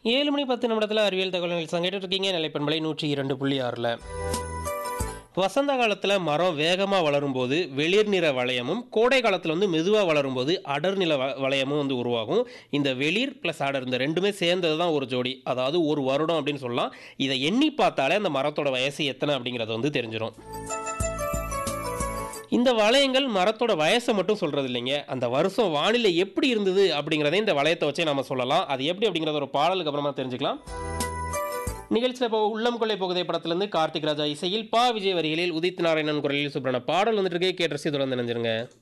ஏழு மணி பத்து நிமிடத்தில் அறிவியல் தகவல்கள் சங்கிட்டு இருக்கீங்க நிலைப்பண்பலை நூற்றி இரண்டு புள்ளி ஆறில் வசந்த காலத்தில் மரம் வேகமாக வளரும்போது வெளிர் நிற வளையமும் கோடை காலத்தில் வந்து மெதுவாக வளரும்போது அடர் நில வ- வளையமும் வந்து உருவாகும் இந்த வெளிர் ப்ளஸ் அடர் இந்த ரெண்டுமே சேர்ந்தது தான் ஒரு ஜோடி அதாவது ஒரு வருடம் அப்படின்னு சொல்லலாம் இதை எண்ணி பார்த்தாலே அந்த மரத்தோட வயசு எத்தனை அப்படிங்கிறது வந்து தெரிஞ்சிடும் இந்த வளையங்கள் மரத்தோட வயசை மட்டும் சொல்றது இல்லைங்க அந்த வருஷம் வானிலை எப்படி இருந்தது அப்படிங்கிறதை இந்த வளையத்தை வச்சே நம்ம சொல்லலாம் அது எப்படி அப்படிங்கிறத ஒரு பாடலுக்கு அப்புறமா தெரிஞ்சுக்கலாம் நிகழ்ச்சியில் இப்போ உள்ளம் கொள்ளை போகுதை படத்திலிருந்து கார்த்திக் ராஜா இசையில் பா விஜய் வரிகளில் உதித் நாராயணன் குரலில் சுப்ரண பாடல் வந்துட்டு இருக்கே கேட்டு ரசி தொடர்ந்து நினைஞ்சிருங்க